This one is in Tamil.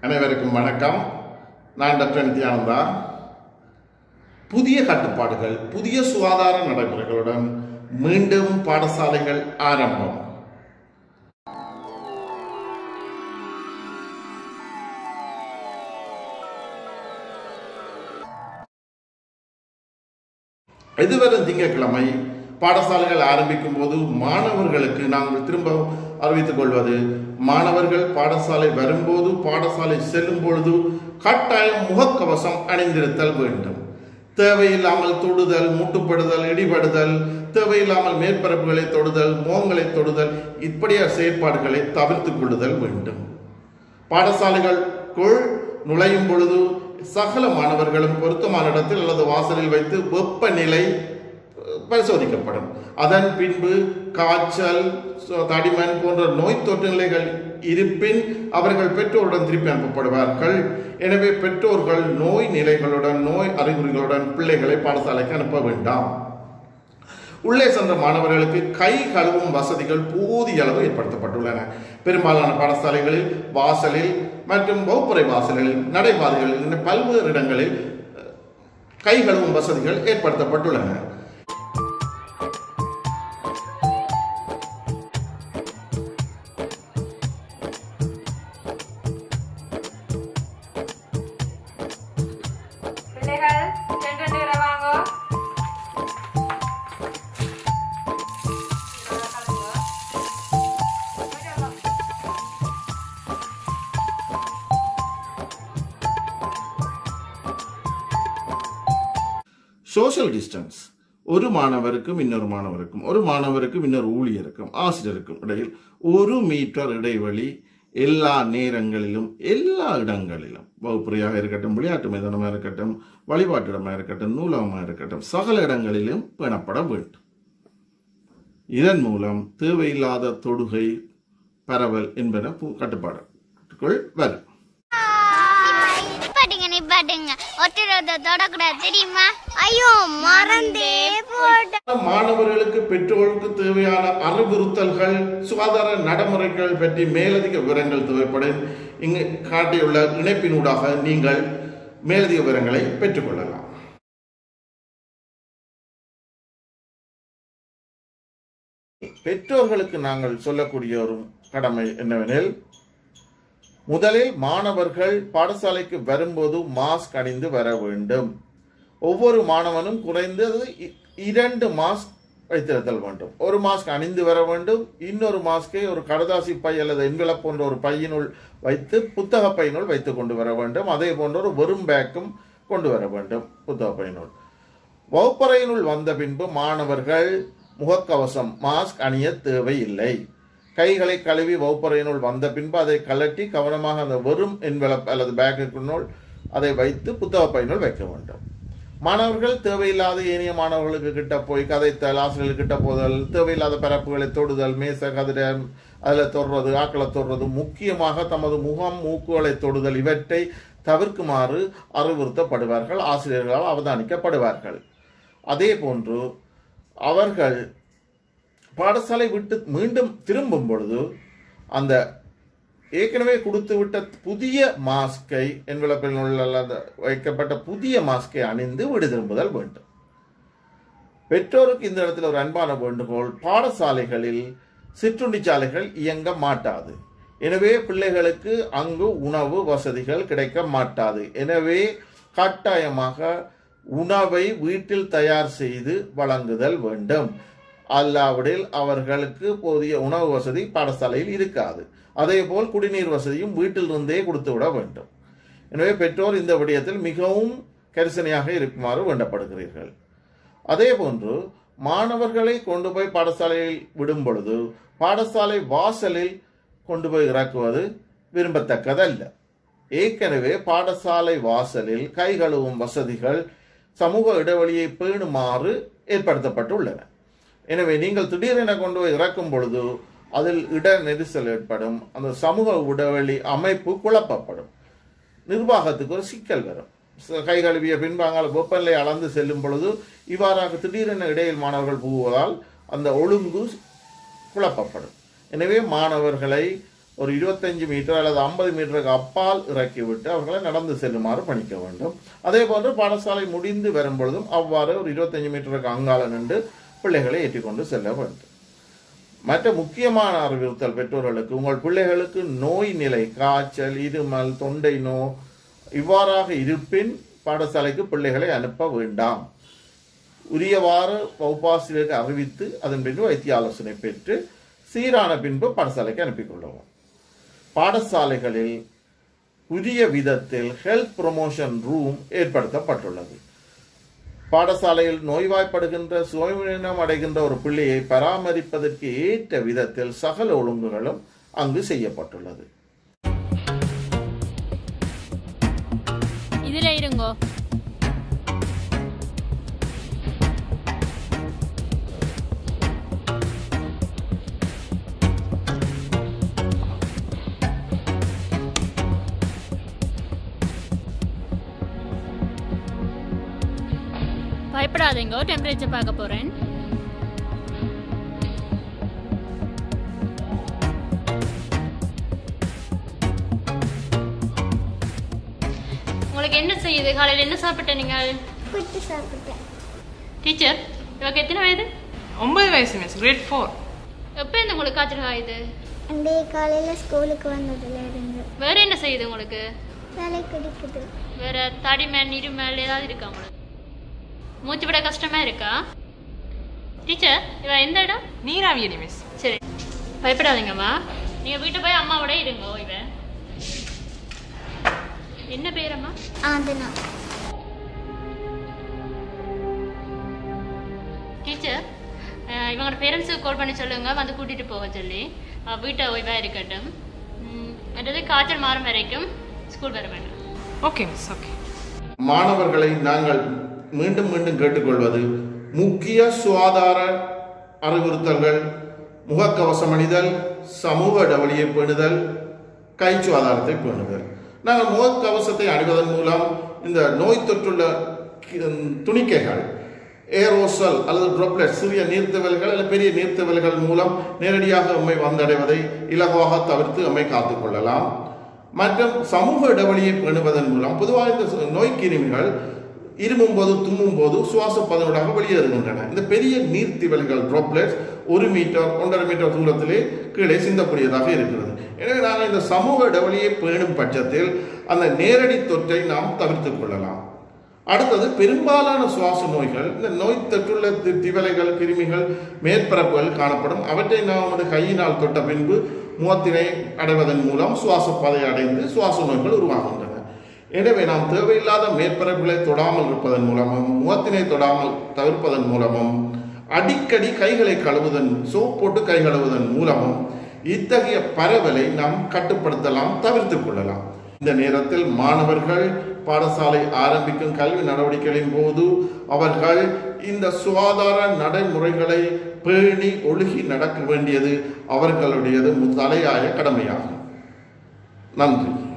அனைவருக்கும் வணக்கம் நான் டாக்டர் நித்யானந்தா புதிய கட்டுப்பாடுகள் புதிய சுகாதார நடைமுறைகளுடன் மீண்டும் பாடசாலைகள் ஆரம்பம் எதிர்வரும் திங்கட்கிழமை பாடசாலைகள் ஆரம்பிக்கும் போது மாணவர்களுக்கு நாங்கள் திரும்ப அறிவித்துக் கொள்வது மாணவர்கள் பாடசாலை வரும்போது பாடசாலை செல்லும் பொழுது கட்டாயம் முகக்கவசம் அணிந்திருத்தல் வேண்டும் தேவையில்லாமல் தொடுதல் முட்டுப்படுதல் இடிபடுதல் தேவையில்லாமல் மேற்பரப்புகளை தொடுதல் முகங்களை தொடுதல் இப்படிய செயற்பாடுகளை தவிர்த்துக் கொள்ளுதல் வேண்டும் பாடசாலைகளுக்குள் நுழையும் பொழுது சகல மாணவர்களும் பொருத்தமான இடத்தில் அல்லது வாசலில் வைத்து வெப்பநிலை அஹ், பரிசோதிக்கப்படும் அதன் பின்பு காய்ச்சல் சு- தடிமன் போன்ற நோய் தொற்று நிலைகள் இருப்பின் அவர்கள் பெற்றோருடன் திருப்பி அனுப்பப்படுவார்கள் எனவே பெற்றோர்கள் நோய் நிலைகளுடன் நோய் அறிகுறிகளுடன் பிள்ளைகளை பாடசாலைக்கு அனுப்ப வேண்டாம் உள்ளே சென்ற மாணவர்களுக்கு கை கழுவும் வசதிகள் போதிய அளவு ஏற்படுத்தப்பட்டுள்ளன பெரும்பாலான பாடசாலைகளில் வாசலில் மற்றும் வகுப்பறை வாசலில் நடைபாதைகளில் இன்னும் பல்வேறு இடங்களில் அஹ், கை கழுவும் வசதிகள் ஏற்படுத்தப்பட்டுள்ளன பிள்ளைகள் ரெண்டு ரெண்டு பேரை வாங்கோ சோஷியல் டிஸ்டன்ஸ் ஒரு மாணவருக்கும் இன்னொரு மாணவருக்கும் ஒரு மாணவருக்கும் இன்னொரு ஊழியருக்கும் ஆசிரியருக்கும் இடையில் ஒரு மீட்டர் இடைவெளி எல்லா நேரங்களிலும் எல்லா இடங்களிலும் வகுப்புறையாக இருக்கட்டும் விளையாட்டு மைதானமாக இருக்கட்டும் வழிபாட்டு இடமாக இருக்கட்டும் நூலகமாக இருக்கட்டும் சகல இடங்களிலும் பேணப்பட வேண்டும் இதன் மூலம் தேவையில்லாத தொடுகை பரவல் என்பன பு- கட்டுப்பாடுக்குள் வரும் நிப்பாட்டுங்க நிப்பாட்டுங்க ஒருத்தர் தொடக்கூடாது தெரியுமா ஐயோ மறந்தே போட்ட மாணவர்களுக்கு பெற்றோருக்கு தேவையான அறிவுறுத்தல்கள் சுகாதார நடைமுறைகள் பற்றி மேலதிக விவரங்கள் தேவைப்படும் இங்கு காட்டியுள்ள இணைப்பினூடாக நீங்கள் மேலதிக விவரங்களை பெற்றுக்கொள்ளலாம் பெற்றோர்களுக்கு நாங்கள் சொல்லக்கூடிய ஒரு கடமை என்னவெனில் முதலில் மாணவர்கள் பாடசாலைக்கு வரும்போது மாஸ்க் அணிந்து வர வேண்டும் ஒவ்வொரு மாணவனும் குறைந்தது இ- இரண்டு மாஸ்க் வைத்திருத்தல் வேண்டும் ஒரு மாஸ்க் அணிந்து வர வேண்டும் இன்னொரு மாஸ்கை ஒரு கடதாசி பை அல்லது என்வெலப் போன்ற ஒரு பையினுள் வைத்து புத்தக பையினுள் வைத்து கொண்டு வர வேண்டும் அதே போன்ற ஒரு வெறும் பேக்கும் கொண்டு வர வேண்டும் புத்தக பையினுள் வகுப்பறையினுள் வந்த பின்பு மாணவர்கள் முகக்கவசம் மாஸ்க் அணிய தேவையில்லை கைகளை கழுவி வகுப்பறையினுள் வந்த பின்பு அதை கழட்டி கவனமாக அந்த வெறும் என்வெலப் அல்லது பேக்கிற்குள் அதை வைத்து புத்தக பையினுள் வைக்க வேண்டும் மாணவர்கள் தேவையில்லாத ஏனைய மாணவர்களுக்கு கிட்ட போய் கதைத்தல் ஆசிரியர்கள் கிட்ட போதல் தேவையில்லாத பரப்புகளை தொடுதல் மேச கதிர அதில் தொடுறது ஆக்களை தொடுறது முக்கியமாக தமது முகம் மூக்குகளை தொடுதல் இவற்றை தவிர்க்குமாறு அறிவுறுத்தப்படுவார்கள் ஆசிரியர்களால் அவதானிக்கப்படுவார்கள் அதே போன்று அவர்கள் பாடசாலை விட்டு மீண்டும் திரும்பும் பொழுது அந்த ஏற்கனவே கொடுத்து விட்ட புதிய மாஸ்கை என்வெலப்பில் உள்ள அந்த வைக்கப்பட்ட புதிய மாஸ்கை அணிந்து வீடு திரும்புதல் வேண்டும் பெற்றோருக்கு இந்த இடத்துல ஒரு அன்பான வேண்டுகோள் பாடசாலைகளில் சிற்றுண்டி சாலைகள் இயங்க மாட்டாது எனவே பிள்ளைகளுக்கு அங்கு உணவு வசதிகள் கிடைக்க மாட்டாது எனவே கட்டாயமாக உணவை வீட்டில் தயார் செய்து வழங்குதல் வேண்டும் அல்லாவிடில் அவர்களுக்கு போதிய உணவு வசதி பாடசாலையில் இருக்காது அதேபோல் குடிநீர் வசதியும் வீட்டிலிருந்தே கொடுத்து விட வேண்டும் எனவே பெற்றோர் இந்த விடயத்தில் மிகவும் கரிசனையாக இருக்குமாறு வேண்டப்படுகிறீர்கள் அதே போன்று மாணவர்களை கொண்டு போய் பாடசாலையில் விடும் பொழுது பாடசாலை வாசலில் கொண்டு போய் இறக்குவது விரும்பத்தக்கதல்ல ஏற்கனவே பாடசாலை வாசலில் கை கழுவும் வசதிகள் சமூக இடைவெளியை பேணுமாறு ஏற்படுத்தப்பட்டுள்ளன எனவே நீங்கள் திடீரென கொண்டு போய் இறக்கும் பொழுது அதில் இட நெரிசல் ஏற்படும் அந்த சமூக இடைவெளி அமைப்பு குழப்பப்படும் நிர்வாகத்துக்கு ஒரு சிக்கல் வரும் ச- கை கழுவிய பின்பாங்கால் வெப்பநிலை அளந்து செல்லும் பொழுது இவ்வாறாக திடீரென இடையில் மாணவர்கள் புகுவதால் அந்த ஒழுங்கு குழப்பப்படும் எனவே மாணவர்களை ஒரு இருபத்தஞ்சு மீட்டர் அல்லது ஐம்பது மீட்டருக்கு அப்பால் இறக்கிவிட்டு அவர்களை நடந்து செல்லுமாறு பணிக்க வேண்டும் அதே போன்று பாடசாலை முடிந்து வரும் பொழுதும் அவ்வாறு ஒரு இருபத்தஞ்சு மீட்டருக்கு அங்கால நின்று பிள்ளைகளை ஏற்றிக்கொண்டு செல்ல வேண்டும் மற்ற முக்கியமான அறிவுறுத்தல் பெற்றோர்களுக்கு உங்கள் பிள்ளைகளுக்கு நோய் நிலை காய்ச்சல் இருமல் தொண்டை நோ இவ்வாறாக இருப்பின் பாடசாலைக்கு பிள்ளைகளை அனுப்ப வேண்டாம் உரியவாறு வகுப்பாசிரியருக்கு அறிவித்து அதன் பின்பு வைத்திய ஆலோசனை பெற்று சீரான பின்பு பாடசாலைக்கு அனுப்பிக் கொள்ளவும் பாடசாலைகளில் புதிய விதத்தில் ஹெல்த் ப்ரொமோஷன் ரூம் ஏற்படுத்தப்பட்டுள்ளது பாடசாலையில் நோய்வாய்ப்படுகின்ற சுயமீனம் அடைகின்ற ஒரு பிள்ளையை பராமரிப்பதற்கு ஏற்ற விதத்தில் சகல ஒழுங்குகளும் அங்கு செய்யப்பட்டுள்ளது இதுல இருங்கோ பயப்படாதீங்க டெம்பரேச்சர் பார்க்க போறேன் உங்களுக்கு என்ன செய்யுது காலையில் என்ன சாப்பிட்ட நீங்கள் புட்டு சாப்பிட்டேன் டீச்சர் இவக்கு எத்தனை வயது ஒன்பது வயசு மிஸ் கிரேட் ஃபோர் எப்போ இந்த உங்களுக்கு காய்ச்சல் ஆயுது அண்டே காலையில் ஸ்கூலுக்கு வந்ததுல இருந்து வேற என்ன செய்யுது உங்களுக்கு தலை குடிக்குது வேற தடிமேல் இருமல் ஏதாவது இருக்கா உங்களுக்கு மூச்சு விட கஷ்டமா இருக்கா டீச்சர் இவ எந்த இடம் நீராவியடி மிஸ் சரி பயப்படாதீங்கம்மா நீங்க வீட்டு போய் அம்மாவோட இருங்க இவ என்ன பேரம்மா ஆதனா டீச்சர் அஹ், இவங்களோட பேரண்ட்ஸுக்கு கால் பண்ணி சொல்லுங்க வந்து கூட்டிட்டு போக சொல்லி அவ வீட்டை ஓய்வா இருக்கட்டும் ம், மற்றது காய்ச்சல் மாறும் வரைக்கும் ஸ்கூல் வர வேண்டாம் ஓகே மிஸ் ஓகே மாணவர்களை நாங்கள் மீண்டும் மீண்டும் கேட்டுக்கொள்வது முக்கிய சுகாதார அறிவுறுத்தல்கள் முகக்கவசம் அணிதல் சமூக இடைவெளியை பேணுதல் கை சுகாதாரத்தை பேணுதல் நாங்கள் முகக்கவசத்தை அணிவதன் மூலம் இந்த நோய் தொற்றுள்ள கி- துணிக்கைகள் ஏரோசல் அல்லது ட்ராப்லெட் சிறிய நீர்த்துவல்கள் அல்லது பெரிய நீர்த்துவல்கள் மூலம் நேரடியாக நம்மை வந்தடைவதை இலகுவாக தவிர்த்து நம்மை காத்துக்கொள்ளலாம் மற்றும் சமூக இடைவெளியை பேணுவதன் மூலம் பொதுவாக இந்த சு- நோய் கிருமிகள் இருமும் போது தும்மும் போது சுவாச பதனூடாக வெளியேறுகின்றன இந்த பெரிய நீர்த்திவல்கள் ட்ராப்லெட்ஸ் ஒரு மீட்டர் ஒன்றரை மீட்டர் தூரத்திலே கீழே சிந்தக்கூடியதாக இருக்கிறது எனவே நாங்கள் இந்த சமூக இடைவெளியை பேணும் பட்சத்தில் அந்த நேரடி தொற்றை நாம் தவிர்த்துக் கொள்ளலாம் அடுத்தது பெரும்பாலான சுவாச நோய்கள் இந்த நோய் தொற்றுள்ள தி- திவலைகள் கிருமிகள் மேற்பரப்புகள் காணப்படும் அவற்றை நாம் நமது கையினால் தொட்ட பின்பு முகத்தினை அடைவதன் மூலம் சுவாச பாதையை அடைந்து சுவாச நோய்கள் உருவாகின்றன எனவே நாம் தேவையில்லாத மேற்பரப்புகளை தொடாமல் இருப்பதன் மூலமும் முகத்தினை தொடாமல் தவிர்ப்பதன் மூலமும் அடிக்கடி கைகளை கழுவுதன் சோப் போட்டு கை கழுவுவதன் மூலமும் இத்தகைய பரவலை நாம் கட்டுப்படுத்தலாம் தவிர்த்துக் கொள்ளலாம் இந்த நேரத்தில் மாணவர்கள் பாடசாலை ஆரம்பிக்கும் கல்வி நடவடிக்கைகளின் போது அவர்கள் இந்த சுகாதார நடைமுறைகளை பேணி ஒழுகி நடக்க வேண்டியது அவர்களுடையது தலையாய கடமையாகும் நன்றி